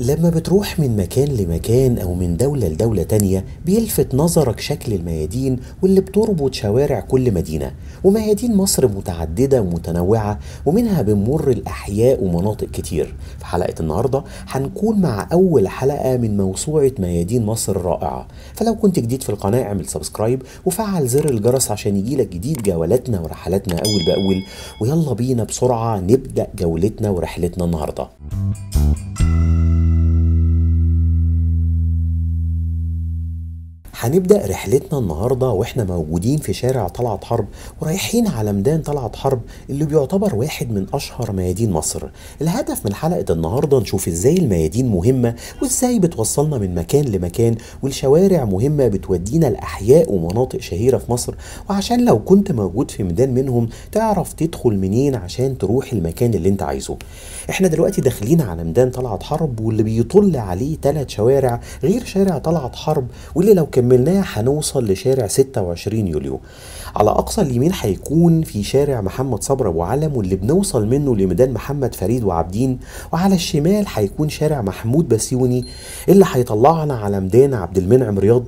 لما بتروح من مكان لمكان أو من دولة لدولة تانية بيلفت نظرك شكل الميادين واللي بتربط شوارع كل مدينة وميادين مصر متعددة ومتنوعة ومنها بنمر الأحياء ومناطق كتير في حلقة النهاردة هنكون مع أول حلقة من موسوعة ميادين مصر الرائعة فلو كنت جديد في القناة اعمل سبسكرايب وفعل زر الجرس عشان يجيلك جديد جولاتنا ورحلاتنا أول بأول ويلا بينا بسرعة نبدأ جولتنا ورحلتنا النهارده هنبدأ رحلتنا النهاردة واحنا موجودين في شارع طلعت حرب ورايحين على ميدان طلعت حرب اللي بيعتبر واحد من أشهر ميادين مصر الهدف من حلقة النهاردة نشوف ازاي الميادين مهمة وازاي بتوصلنا من مكان لمكان والشوارع مهمة بتودينا لأحياء ومناطق شهيرة في مصر وعشان لو كنت موجود في ميدان منهم تعرف تدخل منين عشان تروح المكان اللي انت عايزه احنا دلوقتي داخلين على ميدان طلعت حرب واللي بيطل عليه ثلاث شوارع غير شارع طلعت حرب واللي لو كملناه هنوصل لشارع 26 يوليو على اقصى اليمين هيكون في شارع محمد صبر ابو علم واللي بنوصل منه لميدان محمد فريد وعابدين وعلى الشمال هيكون شارع محمود بسيوني اللي هيطلعنا على ميدان عبد المنعم رياض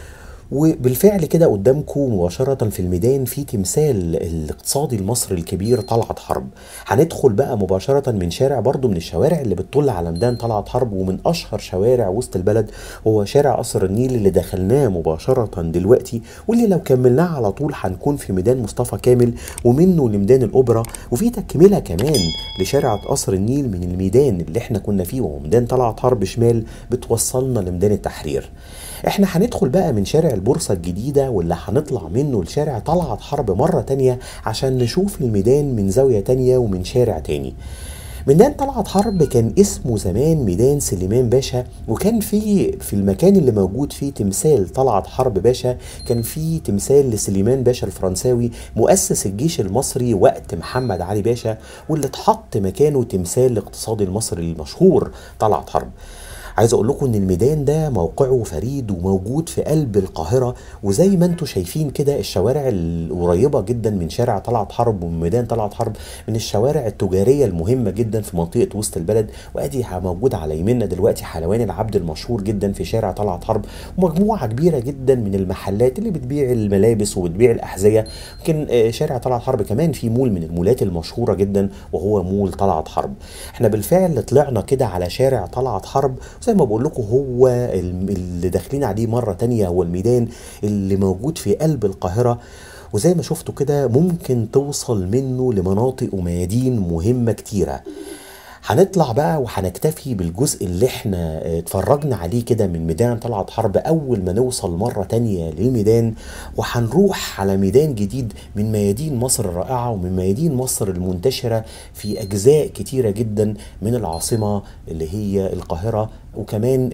وبالفعل كده قدامكم مباشرة في الميدان في تمثال الاقتصادي المصري الكبير طلعت حرب هندخل بقى مباشرة من شارع برضو من الشوارع اللي بتطل على ميدان طلعت حرب ومن أشهر شوارع وسط البلد هو شارع قصر النيل اللي دخلناه مباشرة دلوقتي واللي لو كملناه على طول هنكون في ميدان مصطفى كامل ومنه لميدان الأوبرا وفي تكملة كمان لشارع قصر النيل من الميدان اللي احنا كنا فيه وهو ميدان طلعت حرب شمال بتوصلنا لميدان التحرير احنا هندخل بقى من شارع البورصة الجديدة واللي هنطلع منه لشارع طلعت حرب مرة تانية عشان نشوف الميدان من زاوية تانية ومن شارع تاني ميدان طلعت حرب كان اسمه زمان ميدان سليمان باشا وكان في في المكان اللي موجود فيه تمثال طلعت حرب باشا كان في تمثال لسليمان باشا الفرنساوي مؤسس الجيش المصري وقت محمد علي باشا واللي اتحط مكانه تمثال الاقتصادي المصري المشهور طلعت حرب عايز اقول لكم ان الميدان ده موقعه فريد وموجود في قلب القاهره وزي ما انتم شايفين كده الشوارع القريبه جدا من شارع طلعت حرب ومن ميدان طلعت حرب من الشوارع التجاريه المهمه جدا في منطقه وسط البلد وادي موجود على يميننا دلوقتي حلوان العبد المشهور جدا في شارع طلعت حرب ومجموعه كبيره جدا من المحلات اللي بتبيع الملابس وبتبيع الاحذيه يمكن شارع طلعت حرب كمان في مول من المولات المشهوره جدا وهو مول طلعت حرب احنا بالفعل طلعنا كده على شارع طلعت حرب زي ما بقول لكم هو اللي داخلين عليه مرة تانية هو الميدان اللي موجود في قلب القاهرة وزي ما شفتوا كده ممكن توصل منه لمناطق وميادين مهمة كتيرة هنطلع بقى وهنكتفي بالجزء اللي احنا اتفرجنا عليه كده من ميدان طلعت حرب اول ما نوصل مرة تانية للميدان وهنروح على ميدان جديد من ميادين مصر الرائعة ومن ميادين مصر المنتشرة في اجزاء كتيرة جدا من العاصمة اللي هي القاهرة وكمان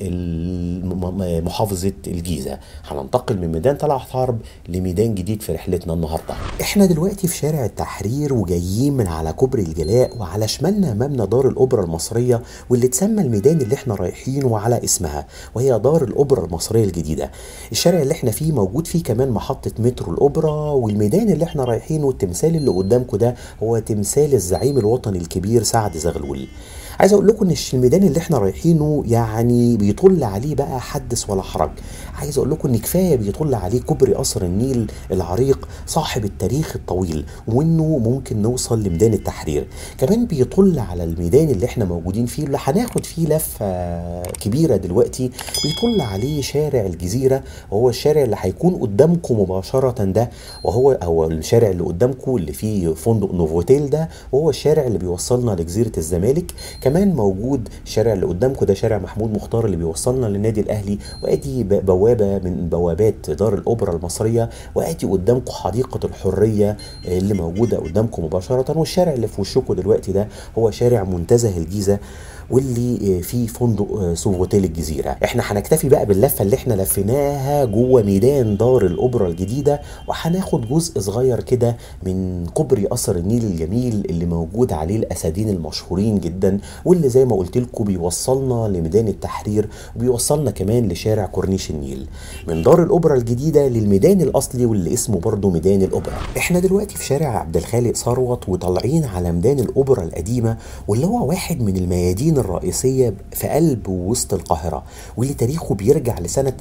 محافظة الجيزة هننتقل من ميدان طلعت حرب لميدان جديد في رحلتنا النهاردة احنا دلوقتي في شارع التحرير وجايين من على كوبري الجلاء وعلى شمالنا مبنى دار الأوبرا المصرية واللي اتسمى الميدان اللي احنا رايحينه على اسمها وهي دار الأوبرا المصرية الجديدة الشارع اللي احنا فيه موجود فيه كمان محطة مترو الأوبرا والميدان اللي احنا رايحينه التمثال اللي قدامكم ده هو تمثال الزعيم الوطني الكبير سعد زغلول عايز اقول لكم ان الميدان اللي احنا رايحينه يعني بيطل عليه بقى حدث ولا حرج عايز اقول لكم ان كفايه بيطل عليه كوبري قصر النيل العريق صاحب التاريخ الطويل وانه ممكن نوصل لميدان التحرير كمان بيطل على الميدان اللي احنا موجودين فيه اللي هناخد فيه لفه كبيره دلوقتي بيطل عليه شارع الجزيره وهو الشارع اللي هيكون قدامكم مباشره ده وهو هو الشارع اللي قدامكم اللي فيه فندق نوفوتيل ده وهو الشارع اللي بيوصلنا لجزيره الزمالك كمان موجود الشارع اللي قدامكم ده شارع محمود مختار اللي بيوصلنا للنادي الاهلي وادي بوابه من بوابات دار الاوبرا المصريه وادي قدامكم حديقه الحريه اللي موجوده قدامكم مباشره والشارع اللي في وشكم دلوقتي ده هو شارع منتزه الجيزه واللي فيه فندق سوفوتيل الجزيره احنا هنكتفي بقى باللفه اللي احنا لفيناها جوه ميدان دار الاوبرا الجديده وهناخد جزء صغير كده من كوبري قصر النيل الجميل اللي موجود عليه الاسدين المشهورين جدا واللي زي ما قلت لكم بيوصلنا لميدان التحرير وبيوصلنا كمان لشارع كورنيش النيل من دار الاوبرا الجديده للميدان الاصلي واللي اسمه برضه ميدان الاوبرا احنا دلوقتي في شارع عبد الخالق ثروت وطالعين على ميدان الاوبرا القديمه واللي هو واحد من الميادين الرئيسية في قلب ووسط القاهرة واللي تاريخه بيرجع لسنة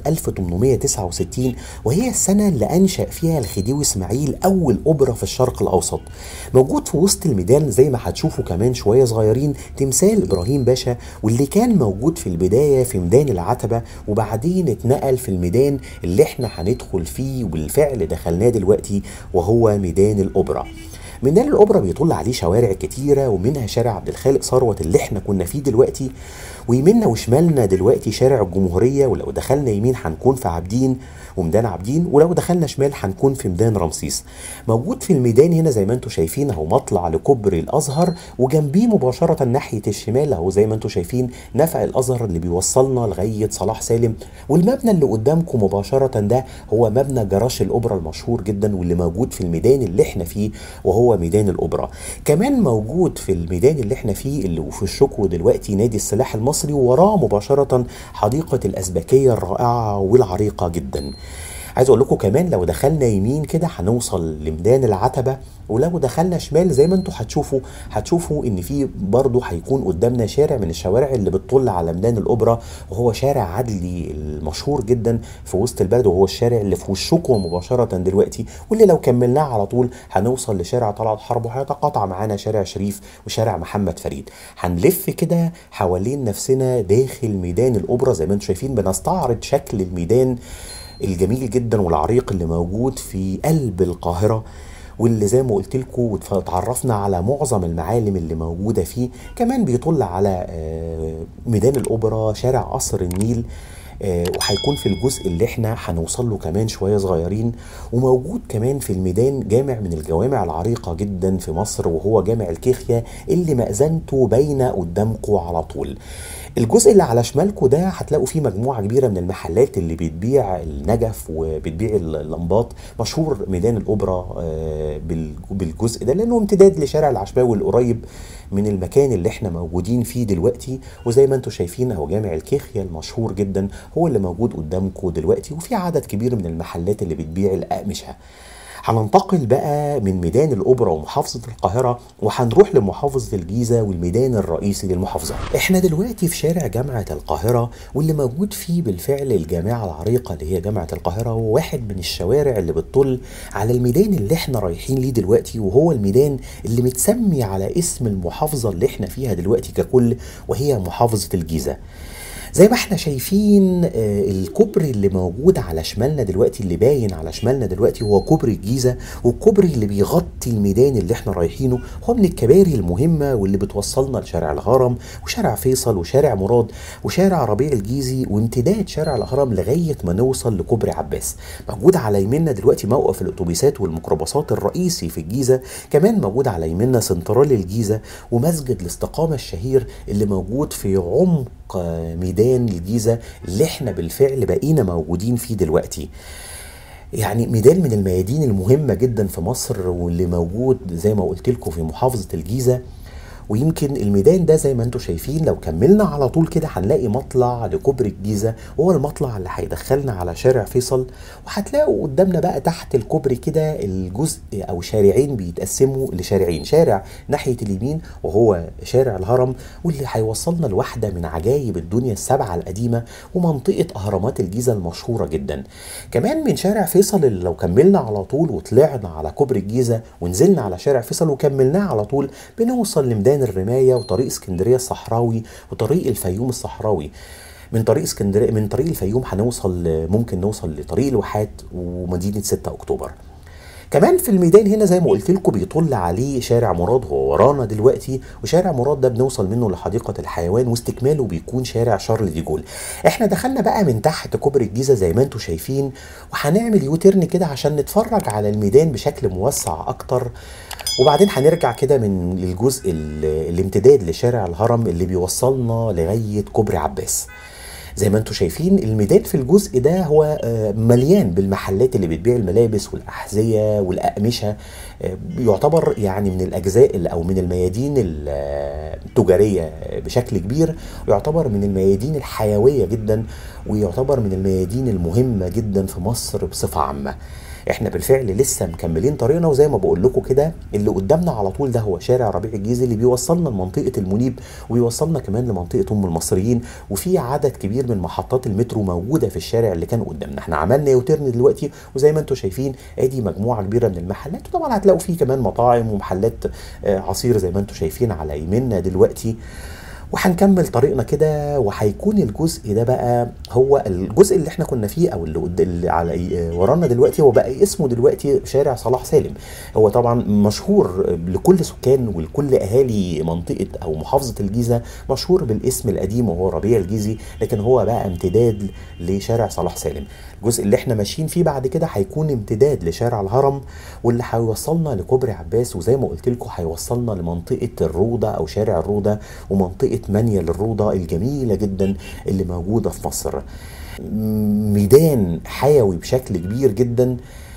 1869 وهي السنة اللي أنشأ فيها الخديوي إسماعيل أول أوبرا في الشرق الأوسط موجود في وسط الميدان زي ما هتشوفوا كمان شوية صغيرين تمثال إبراهيم باشا واللي كان موجود في البداية في ميدان العتبة وبعدين اتنقل في الميدان اللي احنا هندخل فيه وبالفعل دخلناه دلوقتي وهو ميدان الأوبرا ميدان الاوبرا بيطل عليه شوارع كتيره ومنها شارع عبد الخالق ثروت اللي احنا كنا فيه دلوقتي ويمنا وشمالنا دلوقتي شارع الجمهوريه ولو دخلنا يمين هنكون في عابدين وميدان عابدين ولو دخلنا شمال هنكون في ميدان رمسيس موجود في الميدان هنا زي ما انتم شايفين اهو مطلع لكوبري الازهر وجنبيه مباشره ناحيه الشمال اهو زي ما انتم شايفين نفق الازهر اللي بيوصلنا لغايه صلاح سالم والمبنى اللي قدامكم مباشره ده هو مبنى جراش الاوبرا المشهور جدا واللي موجود في الميدان اللي احنا فيه وهو ميدان الاوبرا كمان موجود في الميدان اللي احنا فيه اللي في الشكو دلوقتي نادي السلاح المصري ووراه مباشره حديقه الازبكيه الرائعه والعريقه جدا عايز اقول لكم كمان لو دخلنا يمين كده هنوصل لميدان العتبه ولو دخلنا شمال زي ما انتم هتشوفوا هتشوفوا ان في برضه هيكون قدامنا شارع من الشوارع اللي بتطل على ميدان الاوبرا وهو شارع عدلي المشهور جدا في وسط البلد وهو الشارع اللي في وشكم مباشره دلوقتي واللي لو كملناه على طول هنوصل لشارع طلعت حرب وهيتقاطع معانا شارع شريف وشارع محمد فريد هنلف كده حوالين نفسنا داخل ميدان الاوبرا زي ما انتم شايفين بنستعرض شكل الميدان الجميل جدا والعريق اللي موجود في قلب القاهره واللي زي ما قلت لكم وتعرفنا على معظم المعالم اللي موجوده فيه كمان بيطل على ميدان الاوبرا شارع قصر النيل وهيكون في الجزء اللي احنا هنوصل له كمان شويه صغيرين وموجود كمان في الميدان جامع من الجوامع العريقه جدا في مصر وهو جامع الكيخيا اللي مأذنته باينه قدامكم على طول الجزء اللي على شمالكم ده هتلاقوا فيه مجموعه كبيره من المحلات اللي بتبيع النجف وبتبيع اللمبات مشهور ميدان الاوبرا بالجزء ده لانه امتداد لشارع العشماوي القريب من المكان اللي احنا موجودين فيه دلوقتي وزي ما انتم شايفين اهو جامع الكيخيا المشهور جدا هو اللي موجود قدامكم دلوقتي وفي عدد كبير من المحلات اللي بتبيع الاقمشه هننتقل بقى من ميدان الأوبرا ومحافظة القاهرة وهنروح لمحافظة الجيزة والميدان الرئيسي للمحافظة احنا دلوقتي في شارع جامعة القاهرة واللي موجود فيه بالفعل الجامعة العريقة اللي هي جامعة القاهرة وواحد من الشوارع اللي بتطل على الميدان اللي احنا رايحين ليه دلوقتي وهو الميدان اللي متسمي على اسم المحافظة اللي احنا فيها دلوقتي ككل وهي محافظة الجيزة زي ما احنا شايفين آه، الكوبري اللي موجود على شمالنا دلوقتي اللي باين على شمالنا دلوقتي هو كوبري الجيزه والكوبري اللي بيغطي الميدان اللي احنا رايحينه هو من الكباري المهمه واللي بتوصلنا لشارع الهرم وشارع فيصل وشارع مراد وشارع ربيع الجيزي وامتداد شارع الهرم لغايه ما نوصل لكوبري عباس موجود على يميننا دلوقتي موقف الاتوبيسات والميكروباصات الرئيسي في الجيزه كمان موجود على يميننا سنترال الجيزه ومسجد الاستقامه الشهير اللي موجود في عمق ميدان الجيزه اللي احنا بالفعل بقينا موجودين فيه دلوقتي يعني ميدان من الميادين المهمه جدا في مصر واللي موجود زي ما قلت لكم في محافظه الجيزه ويمكن الميدان ده زي ما انتم شايفين لو كملنا على طول كده هنلاقي مطلع لكوبري الجيزه وهو المطلع اللي هيدخلنا على شارع فيصل وهتلاقوا قدامنا بقى تحت الكوبري كده الجزء او شارعين بيتقسموا لشارعين شارع ناحيه اليمين وهو شارع الهرم واللي هيوصلنا لواحده من عجائب الدنيا السبعه القديمه ومنطقه اهرامات الجيزه المشهوره جدا كمان من شارع فيصل اللي لو كملنا على طول وطلعنا على كوبري الجيزه ونزلنا على شارع فيصل وكملناه على طول بنوصل لميدان الرمايه وطريق اسكندريه الصحراوي وطريق الفيوم الصحراوي من طريق اسكندريه من طريق الفيوم هنوصل ممكن نوصل لطريق الواحات ومدينه 6 اكتوبر كمان في الميدان هنا زي ما قلت لكم بيطل عليه شارع مراد هو ورانا دلوقتي وشارع مراد ده بنوصل منه لحديقه الحيوان واستكماله بيكون شارع شارل دي جول احنا دخلنا بقى من تحت كوبري الجيزه زي ما انتم شايفين وهنعمل يوتيرن كده عشان نتفرج على الميدان بشكل موسع اكتر وبعدين هنرجع كده من الجزء ال- الامتداد لشارع الهرم اللي بيوصلنا لغايه كوبري عباس زي ما انتم شايفين الميدان في الجزء ده هو آه، مليان بالمحلات اللي بتبيع الملابس والأحذية والأقمشة آه، يعتبر يعني من الأجزاء ال- أو من الميادين ال- آه، التجارية بشكل كبير ويعتبر من الميادين الحيوية جدا ويعتبر من الميادين المهمة جدا في مصر بصفة عامة احنا بالفعل لسه مكملين طريقنا وزي ما بقول لكم كده اللي قدامنا على طول ده هو شارع ربيع الجيزي اللي بيوصلنا لمنطقه المنيب ويوصلنا كمان لمنطقه ام المصريين وفي عدد كبير من محطات المترو موجوده في الشارع اللي كان قدامنا احنا عملنا يوتيرن دلوقتي وزي ما انتم شايفين ادي مجموعه كبيره من المحلات وطبعا هتلاقوا فيه كمان مطاعم ومحلات آه، عصير زي ما انتم شايفين على يميننا دلوقتي وهنكمل طريقنا كده وهيكون الجزء ده بقى هو الجزء اللي احنا كنا فيه او اللي, قد- اللي على ورانا دلوقتي هو بقى اسمه دلوقتي شارع صلاح سالم هو طبعا مشهور لكل سكان ولكل اهالي منطقه او محافظه الجيزه مشهور بالاسم القديم وهو ربيع الجيزي لكن هو بقى امتداد لشارع صلاح سالم الجزء اللي احنا ماشيين فيه بعد كده هيكون امتداد لشارع الهرم واللي هيوصلنا لكوبري عباس وزي ما قلت لكم هيوصلنا لمنطقه الروضه او شارع الروضه ومنطقه منيا للروضه الجميله جدا اللي موجوده في مصر ميدان حيوي بشكل كبير جدا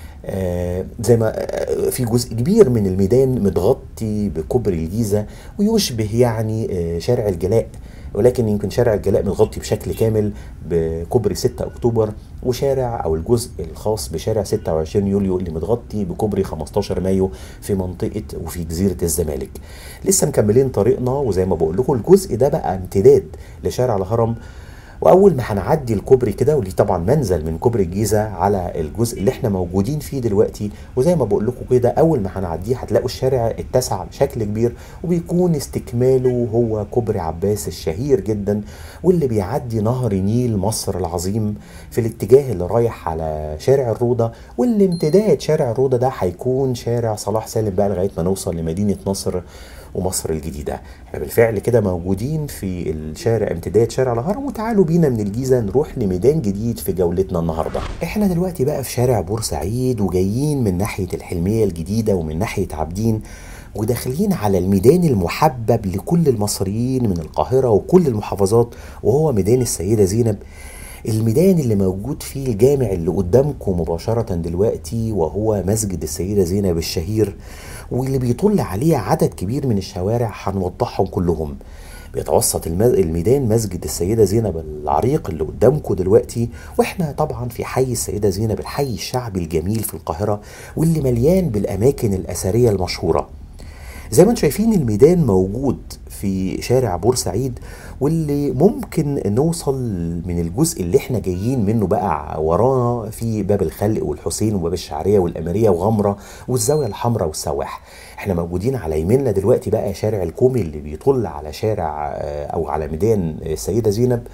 آه، زي ما آه، في جزء كبير من الميدان متغطي بكوبري الجيزه ويشبه يعني آه، شارع الجلاء ولكن يمكن شارع الجلاء متغطي بشكل كامل بكوبري 6 اكتوبر وشارع او الجزء الخاص بشارع 26 يوليو اللي متغطي بكوبري 15 مايو في منطقه وفي جزيره الزمالك. لسه مكملين طريقنا وزي ما بقول لكم الجزء ده بقى امتداد لشارع الهرم واول ما هنعدي الكوبري كده واللي طبعا منزل من كوبري الجيزه على الجزء اللي احنا موجودين فيه دلوقتي وزي ما بقول لكم كده اول ما هنعديه هتلاقوا الشارع اتسع بشكل كبير وبيكون استكماله هو كوبري عباس الشهير جدا واللي بيعدي نهر نيل مصر العظيم في الاتجاه اللي رايح على شارع الروضه واللي امتداد شارع الروضه ده هيكون شارع صلاح سالم بقى لغايه ما نوصل لمدينه نصر ومصر الجديدة احنا بالفعل كده موجودين في الشارع امتداد شارع الهرم وتعالوا بينا من الجيزة نروح لميدان جديد في جولتنا النهاردة احنا دلوقتي بقى في شارع بورسعيد وجايين من ناحية الحلمية الجديدة ومن ناحية عابدين وداخلين على الميدان المحبب لكل المصريين من القاهرة وكل المحافظات وهو ميدان السيدة زينب الميدان اللي موجود فيه الجامع اللي قدامكم مباشرة دلوقتي وهو مسجد السيدة زينب الشهير واللي بيطل عليه عدد كبير من الشوارع هنوضحهم كلهم بيتوسط المز... الميدان مسجد السيدة زينب العريق اللي قدامكم دلوقتي واحنا طبعا في حي السيدة زينب الحي الشعبي الجميل في القاهرة واللي مليان بالأماكن الأثرية المشهورة زي ما انتم شايفين الميدان موجود في شارع بورسعيد واللي ممكن نوصل من الجزء اللي احنا جايين منه بقى ورانا في باب الخلق والحسين وباب الشعريه والاميريه وغمره والزاويه الحمراء والسواح احنا موجودين على يميننا دلوقتي بقى شارع الكومي اللي بيطل على شارع آه، او على ميدان السيده زينب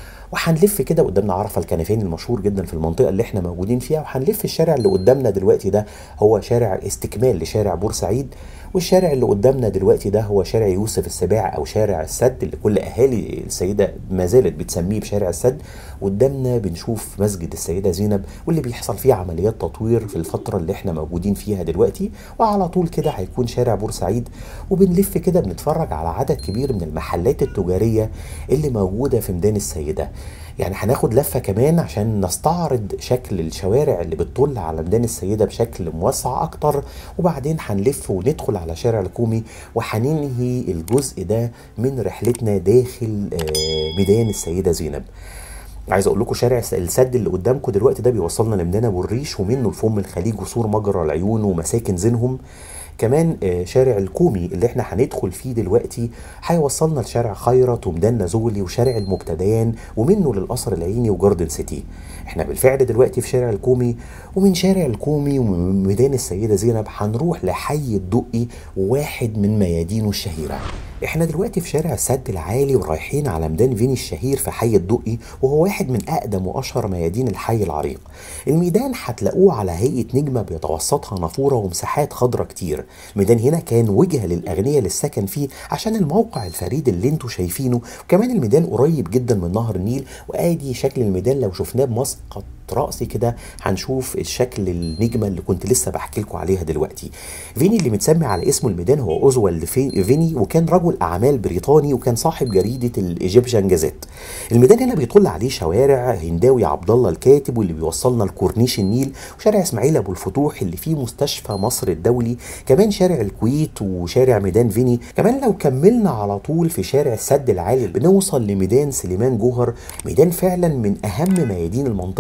وهنلف كده قدامنا عرفه الكنفين المشهور جدا في المنطقه اللي احنا موجودين فيها وهنلف الشارع اللي قدامنا دلوقتي ده هو شارع استكمال لشارع بورسعيد والشارع اللي قدامنا دلوقتي ده هو شارع يوسف السباع او شارع السد اللي كل اهالي السيده ما زالت بتسميه بشارع السد قدامنا بنشوف مسجد السيده زينب واللي بيحصل فيه عمليات تطوير في الفتره اللي احنا موجودين فيها دلوقتي وعلى طول كده هيكون شارع بورسعيد وبنلف كده بنتفرج على عدد كبير من المحلات التجاريه اللي موجوده في ميدان السيده يعني هناخد لفة كمان عشان نستعرض شكل الشوارع اللي بتطل على ميدان السيدة بشكل موسع أكتر وبعدين هنلف وندخل على شارع الكومي وهننهي الجزء ده من رحلتنا داخل آه، ميدان السيدة زينب عايز اقول لكم شارع السد اللي قدامكم دلوقتي ده بيوصلنا لميدان ابو الريش ومنه لفم الخليج وسور مجرى العيون ومساكن زينهم كمان آه، شارع الكومي اللي احنا هندخل فيه دلوقتي هيوصلنا لشارع خيرت وميدان نزولي وشارع المبتديان ومنه للقصر العيني وجاردن سيتي احنا بالفعل دلوقتي في شارع الكومي ومن شارع الكومي ومن ميدان السيدة زينب هنروح لحي الدقي واحد من ميادينه الشهيرة احنا دلوقتي في شارع السد العالي ورايحين على ميدان فيني الشهير في حي الدقي وهو واحد من اقدم واشهر ميادين الحي العريق الميدان هتلاقوه على هيئه نجمه بيتوسطها نافوره ومساحات خضراء كتير الميدان هنا كان وجهه للاغنياء للسكن فيه عشان الموقع الفريد اللي انتوا شايفينه وكمان الميدان قريب جدا من نهر النيل وادي شكل الميدان لو شفناه بمسقط راسي كده هنشوف الشكل النجمه اللي كنت لسه بحكي لكم عليها دلوقتي فيني اللي متسمي على اسمه الميدان هو اوزوالد في- فيني وكان رجل اعمال بريطاني وكان صاحب جريده الايجيبشن جازيت الميدان هنا بيطل عليه شوارع هنداوي عبد الله الكاتب واللي بيوصلنا لكورنيش النيل وشارع اسماعيل ابو الفتوح اللي فيه مستشفى مصر الدولي كمان شارع الكويت وشارع ميدان فيني كمان لو كملنا على طول في شارع السد العالي بنوصل لميدان سليمان جوهر ميدان فعلا من اهم ميادين المنطقه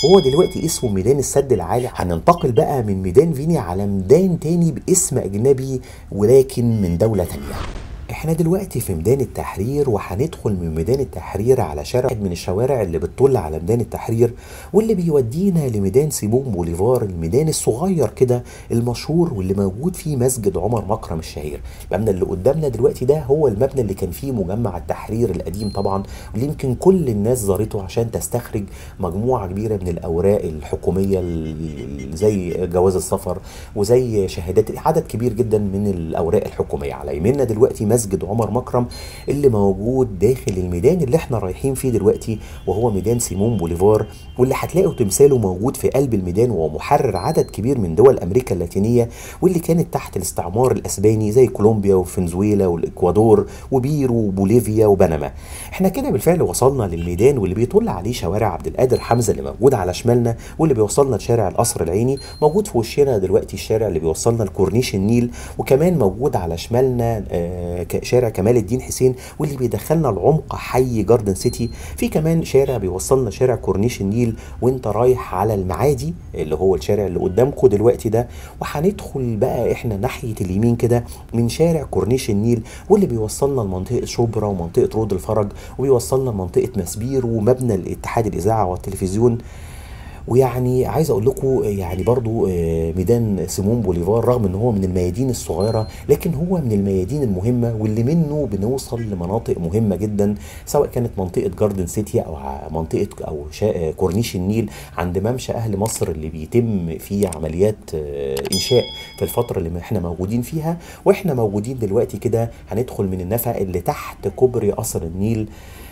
وهو دلوقتي اسمه ميدان السد العالي هننتقل بقى من ميدان فيني على ميدان تاني باسم اجنبي ولكن من دوله تانيه احنا دلوقتي في ميدان التحرير وهندخل من ميدان التحرير على شارع من الشوارع اللي بتطل على ميدان التحرير واللي بيودينا لميدان سيمون بوليفار الميدان الصغير كده المشهور واللي موجود فيه مسجد عمر مكرم الشهير المبنى اللي قدامنا دلوقتي ده هو المبنى اللي كان فيه مجمع التحرير القديم طبعا واللي يمكن كل الناس زارته عشان تستخرج مجموعه كبيره من الاوراق الحكوميه زي جواز السفر وزي شهادات عدد كبير جدا من الاوراق الحكوميه على يميننا دلوقتي مسجد عمر مكرم اللي موجود داخل الميدان اللي احنا رايحين فيه دلوقتي وهو ميدان سيمون بوليفار واللي هتلاقوا تمثاله موجود في قلب الميدان وهو محرر عدد كبير من دول امريكا اللاتينيه واللي كانت تحت الاستعمار الاسباني زي كولومبيا وفنزويلا والاكوادور وبيرو وبوليفيا وبنما احنا كده بالفعل وصلنا للميدان واللي بيطل عليه شوارع عبد القادر حمزه اللي موجود على شمالنا واللي بيوصلنا لشارع القصر العيني موجود في وشنا دلوقتي الشارع اللي بيوصلنا لكورنيش النيل وكمان موجود على شمالنا آه شارع كمال الدين حسين واللي بيدخلنا لعمق حي جاردن سيتي في كمان شارع بيوصلنا شارع كورنيش النيل وانت رايح على المعادي اللي هو الشارع اللي قدامكم دلوقتي ده وهندخل بقى احنا ناحيه اليمين كده من شارع كورنيش النيل واللي بيوصلنا لمنطقه شبرا ومنطقه رود الفرج وبيوصلنا لمنطقه مسبير ومبنى الاتحاد الاذاعه والتلفزيون ويعني عايز اقول لكم يعني برضو ميدان سيمون بوليفار رغم ان هو من الميادين الصغيره لكن هو من الميادين المهمه واللي منه بنوصل لمناطق مهمه جدا سواء كانت منطقه جاردن سيتي او منطقه او كورنيش النيل عند ممشى اهل مصر اللي بيتم فيه عمليات انشاء في الفتره اللي احنا موجودين فيها واحنا موجودين دلوقتي كده هندخل من النفق اللي تحت كوبري قصر النيل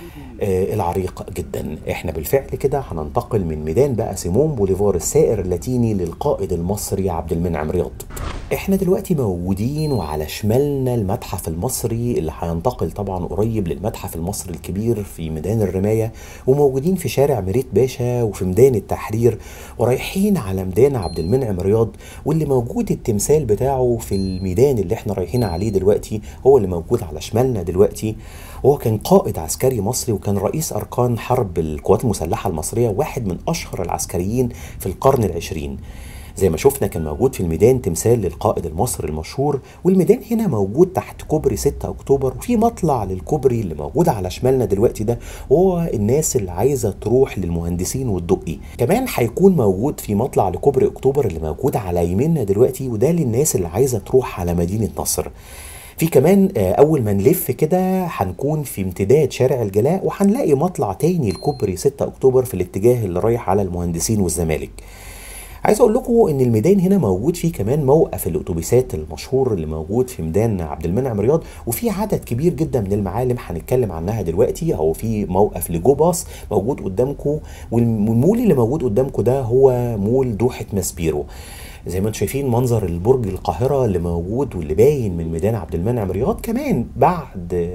آه العريق جدا احنا بالفعل كده هننتقل من ميدان بقى سيمون بوليفار السائر اللاتيني للقائد المصري عبد المنعم رياض احنا دلوقتي موجودين وعلى شمالنا المتحف المصري اللي هينتقل طبعا قريب للمتحف المصري الكبير في ميدان الرماية وموجودين في شارع مريت باشا وفي ميدان التحرير ورايحين على ميدان عبد المنعم رياض واللي موجود التمثال بتاعه في الميدان اللي احنا رايحين عليه دلوقتي هو اللي موجود على شمالنا دلوقتي وهو كان قائد عسكري مصري وكان رئيس أركان حرب القوات المسلحة المصرية واحد من أشهر العسكريين في القرن العشرين زي ما شفنا كان موجود في الميدان تمثال للقائد المصري المشهور والميدان هنا موجود تحت كوبري 6 اكتوبر وفي مطلع للكوبري اللي موجود على شمالنا دلوقتي ده وهو الناس اللي عايزه تروح للمهندسين والدقي كمان هيكون موجود في مطلع لكوبري اكتوبر اللي موجود على يميننا دلوقتي وده للناس اللي عايزه تروح على مدينه نصر في كمان اول ما نلف كده هنكون في امتداد شارع الجلاء وهنلاقي مطلع تاني لكوبري 6 اكتوبر في الاتجاه اللي رايح على المهندسين والزمالك عايز اقول لكم ان الميدان هنا موجود فيه كمان موقف الاتوبيسات المشهور اللي موجود في ميدان عبد المنعم رياض وفي عدد كبير جدا من المعالم هنتكلم عنها دلوقتي اهو في موقف لجو باص موجود قدامكم والمول اللي موجود قدامكم ده هو مول دوحه ماسبيرو زي ما انتم شايفين منظر البرج القاهره اللي موجود واللي باين من ميدان عبد المنعم رياض كمان بعد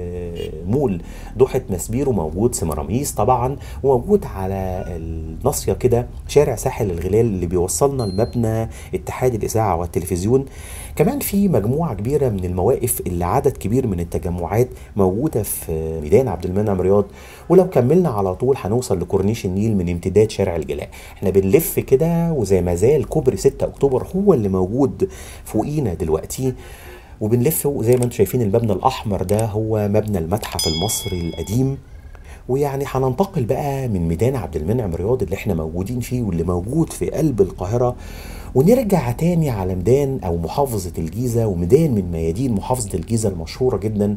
مول دوحه مسبيرو موجود سمراميس طبعا وموجود على الناصيه كده شارع ساحل الغلال اللي بيوصلنا لمبنى اتحاد الاذاعه والتلفزيون كمان في مجموعه كبيره من المواقف اللي عدد كبير من التجمعات موجوده في ميدان عبد المنعم رياض ولو كملنا على طول هنوصل لكورنيش النيل من امتداد شارع الجلاء احنا بنلف كده وزي ما زال كوبري 6 اكتوبر هو اللي موجود فوقينا دلوقتي وبنلف زي ما انتم شايفين المبنى الاحمر ده هو مبنى المتحف المصري القديم ويعني هننتقل بقى من ميدان عبد المنعم رياض اللي احنا موجودين فيه واللي موجود في قلب القاهره ونرجع تاني على ميدان او محافظه الجيزه وميدان من ميادين محافظه الجيزه المشهوره جدا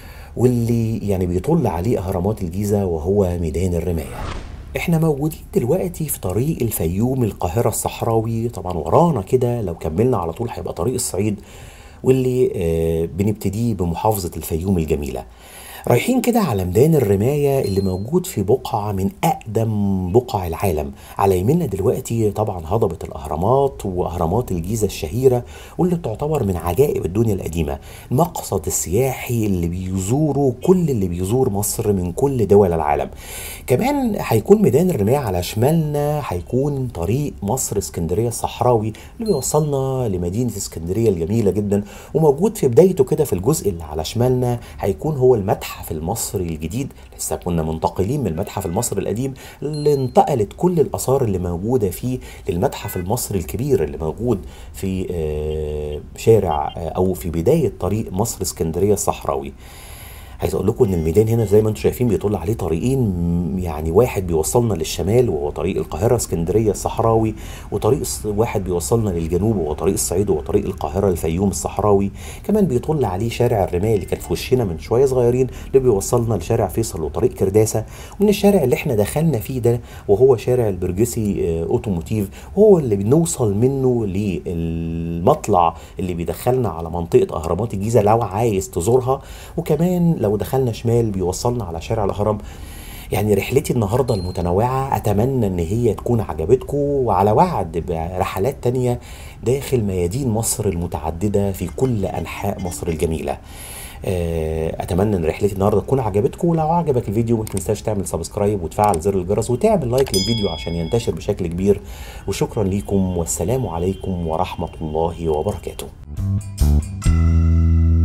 واللي يعني بيطل عليه اهرامات الجيزه وهو ميدان الرمايه احنا موجودين دلوقتي في طريق الفيوم القاهرة الصحراوي طبعا ورانا كده لو كملنا على طول هيبقى طريق الصعيد واللي آه بنبتديه بمحافظة الفيوم الجميلة رايحين كده على ميدان الرماية اللي موجود في بقعة من أقدم بقع العالم على يميننا دلوقتي طبعا هضبة الأهرامات وأهرامات الجيزة الشهيرة واللي تعتبر من عجائب الدنيا القديمة المقصد السياحي اللي بيزوره كل اللي بيزور مصر من كل دول العالم كمان هيكون ميدان الرماية على شمالنا هيكون طريق مصر اسكندرية الصحراوي اللي بيوصلنا لمدينة اسكندرية الجميلة جدا وموجود في بدايته كده في الجزء اللي على شمالنا هيكون هو المتحف المتحف المصري الجديد لسه كنا منتقلين من المتحف المصري القديم اللي انتقلت كل الاثار اللي موجوده فيه للمتحف المصري الكبير اللي موجود في آه، شارع آه، او في بدايه طريق مصر اسكندريه الصحراوي عايز اقول لكم ان الميدان هنا زي ما انتم شايفين بيطل عليه طريقين م- يعني واحد بيوصلنا للشمال وهو طريق القاهره اسكندريه الصحراوي وطريق الص- واحد بيوصلنا للجنوب وهو طريق الصعيد وهو طريق القاهره الفيوم الصحراوي كمان بيطل عليه شارع الرماية اللي كان في وشنا من شويه صغيرين اللي بيوصلنا لشارع فيصل وطريق كرداسه ومن الشارع اللي احنا دخلنا فيه ده وهو شارع البرجسي آه، اوتوموتيف هو اللي بنوصل منه للمطلع اللي بيدخلنا على منطقه اهرامات الجيزه لو عايز تزورها وكمان لو دخلنا شمال بيوصلنا على شارع الهرم يعني رحلتي النهارده المتنوعة أتمنى إن هي تكون عجبتكم وعلى وعد برحلات تانية داخل ميادين مصر المتعددة في كل أنحاء مصر الجميلة. آه، أتمنى إن رحلتي النهارده تكون عجبتكم ولو عجبك الفيديو ما تنساش تعمل سبسكرايب وتفعل زر الجرس وتعمل لايك للفيديو عشان ينتشر بشكل كبير وشكرا ليكم والسلام عليكم ورحمة الله وبركاته.